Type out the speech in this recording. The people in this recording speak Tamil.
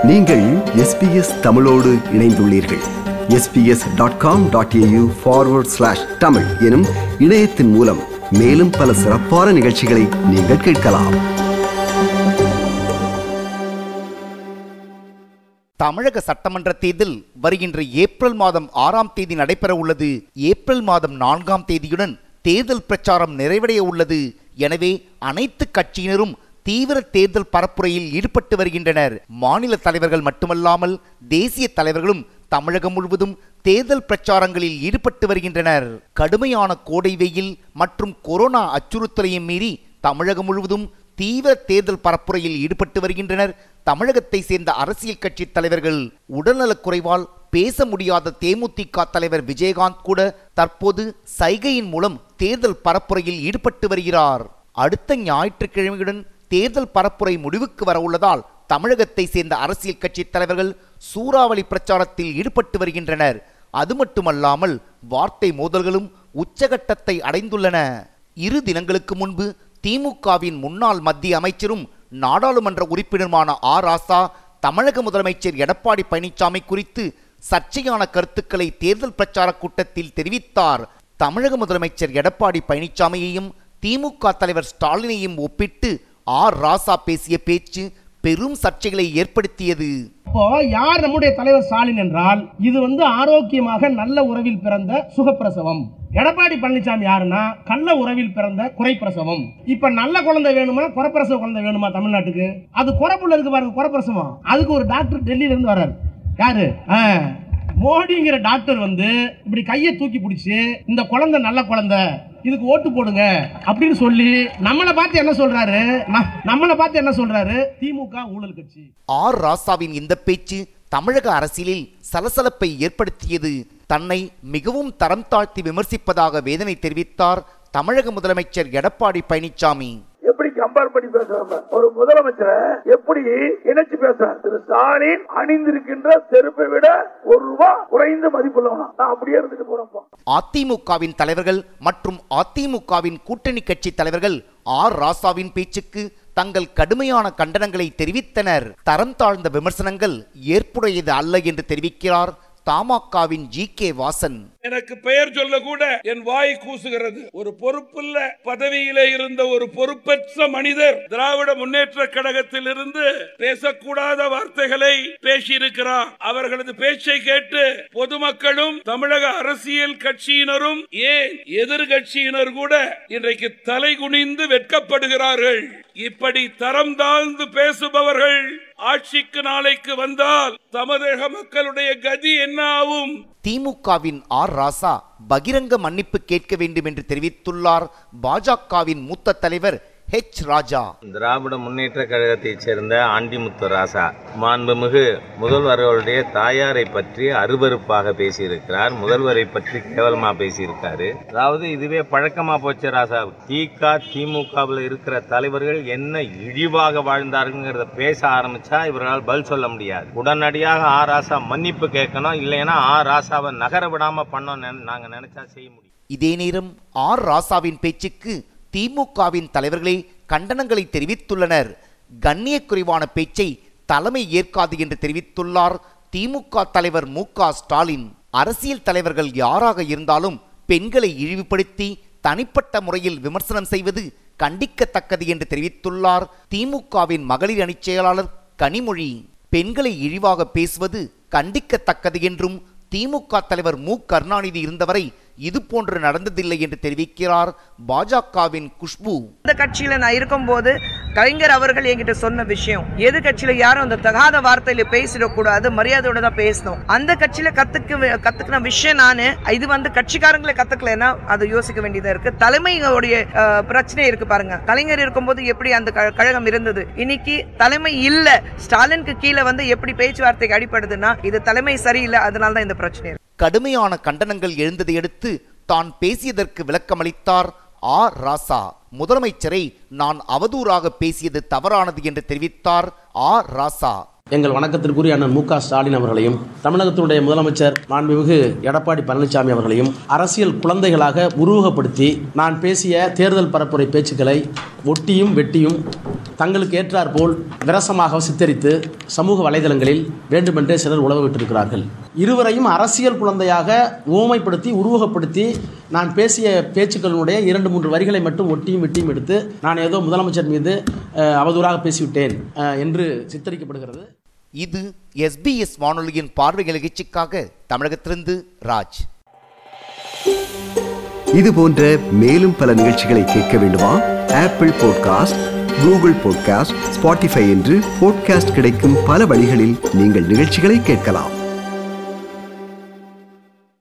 நீங்கள் எஸ்பிஎஸ் தமிழோடு இணைந்துள்ளீர்கள் SBS dot com dot AU forward slash Tamil எனும் இணையத்தின் மூலம் மேலும் பல சிறப்பான நிகழ்ச்சிகளை நீங்கள் கேட்கலாம் தமிழக சட்டமன்ற தேர்தல் வருகின்ற ஏப்ரல் மாதம் ஆறாம் தேதி நடைபெற உள்ளது ஏப்ரல் மாதம் நான்காம் தேதியுடன் தேர்தல் பிரச்சாரம் நிறைவடைய உள்ளது எனவே அனைத்து கட்சியினரும் தீவிர தேர்தல் பரப்புரையில் ஈடுபட்டு வருகின்றனர் மாநில தலைவர்கள் மட்டுமல்லாமல் தேசிய தலைவர்களும் தமிழகம் முழுவதும் தேர்தல் பிரச்சாரங்களில் ஈடுபட்டு வருகின்றனர் கடுமையான கோடை வெயில் மற்றும் கொரோனா அச்சுறுத்தலையும் மீறி தமிழகம் முழுவதும் தீவிர தேர்தல் பரப்புரையில் ஈடுபட்டு வருகின்றனர் தமிழகத்தை சேர்ந்த அரசியல் கட்சி தலைவர்கள் உடல்நலக் குறைவால் பேச முடியாத தேமுதிக தலைவர் விஜயகாந்த் கூட தற்போது சைகையின் மூலம் தேர்தல் பரப்புரையில் ஈடுபட்டு வருகிறார் அடுத்த ஞாயிற்றுக்கிழமையுடன் தேர்தல் பரப்புரை முடிவுக்கு வர உள்ளதால் தமிழகத்தை சேர்ந்த அரசியல் கட்சி தலைவர்கள் சூறாவளி பிரச்சாரத்தில் ஈடுபட்டு வருகின்றனர் அது மட்டுமல்லாமல் வார்த்தை மோதல்களும் உச்சகட்டத்தை அடைந்துள்ளன இரு தினங்களுக்கு முன்பு திமுகவின் முன்னாள் மத்திய அமைச்சரும் நாடாளுமன்ற உறுப்பினருமான ஆர் ராசா தமிழக முதலமைச்சர் எடப்பாடி பழனிசாமி குறித்து சர்ச்சையான கருத்துக்களை தேர்தல் பிரச்சார கூட்டத்தில் தெரிவித்தார் தமிழக முதலமைச்சர் எடப்பாடி பழனிசாமியையும் திமுக தலைவர் ஸ்டாலினையும் ஒப்பிட்டு ஆர் ராசா பேசிய பேச்சு பெரும் சர்ச்சைகளை ஏற்படுத்தியது இப்போ யார் நம்முடைய தலைவர் ஸ்டாலின் என்றால் இது வந்து ஆரோக்கியமாக நல்ல உறவில் பிறந்த சுகப்பிரசவம் எடப்பாடி பழனிசாமி யாருன்னா கள்ள உறவில் பிறந்த குறைப்பிரசவம் இப்ப நல்ல குழந்தை வேணுமா குறைப்பிரசவ குழந்தை வேணுமா தமிழ்நாட்டுக்கு அது குறைப்புள்ள இருக்கு பாருங்க குறைப்பிரசவம் அதுக்கு ஒரு டாக்டர் டெல்லியில இருந்து வர்றாரு யாரு ஆ, மோடிங்கிற டாக்டர் வந்து இப்படி கையை தூக்கி பிடிச்சி இந்த குழந்தை நல்ல குழந்தை இதுக்கு ஓட்டு போடுங்க அப்படின்னு சொல்லி நம்மளை பார்த்து என்ன சொல்றாரு ந- நம்மளை பார்த்து என்ன சொல்றாரு திமுக ஊழல் கட்சி ஆர் ராசாவின் இந்த பேச்சு தமிழக அரசியலில் சலசலப்பை ஏற்படுத்தியது தன்னை மிகவும் தரம் தாழ்த்தி விமர்சிப்பதாக வேதனை தெரிவித்தார் தமிழக முதலமைச்சர் எடப்பாடி பழனிசாமி எப்படி கம்பேர் பண்ணி பேசுறாங்க ஒரு முதலமைச்சரை எப்படி இணைச்சு பேசுறாரு திரு ஸ்டாலின் அணிந்திருக்கின்ற செருப்பை விட ஒரு ரூபா குறைந்த மதிப்புள்ளவனா நான் அப்படியே இருந்துட்டு போறப்போ அதிமுகவின் தலைவர்கள் மற்றும் அதிமுகவின் கூட்டணி கட்சி தலைவர்கள் ஆர் ராசாவின் பேச்சுக்கு தங்கள் கடுமையான கண்டனங்களை தெரிவித்தனர் தரம் தாழ்ந்த விமர்சனங்கள் ஏற்புடையது அல்ல என்று தெரிவிக்கிறார் தமாகவின் ஜி கே வாசன் எனக்கு பெயர் சொல்ல கூட என் வாய் கூசுகிறது ஒரு பொறுப்புள்ள பதவியிலே இருந்த ஒரு பொறுப்பற்ற மனிதர் திராவிட முன்னேற்ற கழகத்தில் இருந்து பேசக்கூடாத வார்த்தைகளை பேசியிருக்கிறார் அவர்களது பேச்சை கேட்டு பொதுமக்களும் தமிழக அரசியல் கட்சியினரும் ஏன் எதிர்கட்சியினர் கூட இன்றைக்கு தலை குனிந்து வெட்கப்படுகிறார்கள் இப்படி தரம் தாழ்ந்து பேசுபவர்கள் ஆட்சிக்கு நாளைக்கு வந்தால் தமிழக மக்களுடைய கதி என்ன ஆகும் திமுகவின் ஆர் ராசா பகிரங்க மன்னிப்பு கேட்க வேண்டும் என்று தெரிவித்துள்ளார் பாஜகவின் மூத்த தலைவர் ஹெச் ராஜா திராவிட முன்னேற்ற கழகத்தைச் சேர்ந்த ஆண்டிமுத்து ராசா மாண்புமிகு முதல்வர்களுடைய தாயாரை பற்றி அருவருப்பாக பேசியிருக்கிறார் முதல்வரை பற்றி கேவலமா பேசியிருக்காரு அதாவது இதுவே பழக்கமா போச்சு ராசா திக திமுகவில் இருக்கிற தலைவர்கள் என்ன இழிவாக வாழ்ந்தாருங்கிறத பேச ஆரம்பிச்சா இவர்களால் பதில் சொல்ல முடியாது உடனடியாக ஆ ராசா மன்னிப்பு கேட்கணும் இல்லைன்னா ஆ ராசாவை நகர விடாம பண்ணோம் நாங்க நினைச்சா செய்ய முடியும் இதே நேரம் ஆர் ராசாவின் பேச்சுக்கு திமுகவின் தலைவர்களே கண்டனங்களை தெரிவித்துள்ளனர் கண்ணியக்குறைவான பேச்சை தலைமை ஏற்காது என்று தெரிவித்துள்ளார் திமுக தலைவர் மு க ஸ்டாலின் அரசியல் தலைவர்கள் யாராக இருந்தாலும் பெண்களை இழிவுபடுத்தி தனிப்பட்ட முறையில் விமர்சனம் செய்வது கண்டிக்கத்தக்கது என்று தெரிவித்துள்ளார் திமுகவின் மகளிர் அணிச் செயலாளர் கனிமொழி பெண்களை இழிவாக பேசுவது கண்டிக்கத்தக்கது என்றும் திமுக தலைவர் மு கருணாநிதி இருந்தவரை இது போன்று நடந்ததில்லை என்று தெரிவிக்கிறார் பாஜகவின் குஷ்பு இந்த கட்சியில நான் இருக்கும்போது கலைஞர் அவர்கள் என்கிட்ட சொன்ன விஷயம் எது கட்சியில யாரும் அந்த தகாத வார்த்தையில பேசிடக்கூடாது மரியாதையோட தான் பேசணும் அந்த கட்சியில கத்துக்க கத்துக்கின விஷயம் நானு இது வந்து கட்சிக்காரங்களை கத்துக்கலைன்னா அது யோசிக்க வேண்டியதா இருக்கு தலைமையோடைய அஹ், பிரச்சனை இருக்கு பாருங்க கலைஞர் இருக்கும்போது எப்படி அந்த க- கழகம் இருந்தது இன்னைக்கு தலைமை இல்ல ஸ்டாலினுக்கு கீழே வந்து எப்படி பேச்சுவார்த்தைக்கு அடிப்படுதுன்னா இது தலைமை சரியில்லை அதனால தான் இந்த பிரச்சனை இருக்கு கடுமையான கண்டனங்கள் எழுந்ததை அடுத்து தான் பேசியதற்கு விளக்கமளித்தார் ஆர் ராசா முதலமைச்சரை நான் அவதூறாக பேசியது தவறானது என்று தெரிவித்தார் ஆர் ராசா எங்கள் வணக்கத்திற்குரிய அண்ணன் மு க ஸ்டாலின் அவர்களையும் தமிழகத்தினுடைய முதலமைச்சர் மாண்புமிகு எடப்பாடி பழனிசாமி அவர்களையும் அரசியல் குழந்தைகளாக உருவகப்படுத்தி நான் பேசிய தேர்தல் பரப்புரை பேச்சுக்களை ஒட்டியும் வெட்டியும் தங்களுக்கு ஏற்றாற்போல் விரசமாக சித்தரித்து சமூக வலைதளங்களில் வேண்டுமென்றே சிலர் உழவு விட்டிருக்கிறார்கள் இருவரையும் அரசியல் குழந்தையாக ஓமைப்படுத்தி உருவகப்படுத்தி நான் பேசிய பேச்சுக்களினுடைய இரண்டு மூன்று வரிகளை மட்டும் ஒட்டியும் வெட்டியும் எடுத்து நான் ஏதோ முதலமைச்சர் மீது அஹ், அவதூறாக பேசிவிட்டேன் அஹ், என்று சித்தரிக்கப்படுகிறது இது எஸ்பிஎஸ் வானொலியின் பார்வை நிகழ்ச்சிக்காக தமிழகத்திலிருந்து ராஜ் இது போன்ற மேலும் பல நிகழ்ச்சிகளை கேட்க வேண்டுமா Apple podcast Google podcast Spotify என்று பாட்காஸ்ட் கிடைக்கும் பல வழிகளில் நீங்கள் நிகழ்ச்சிகளை கேட்கலாம்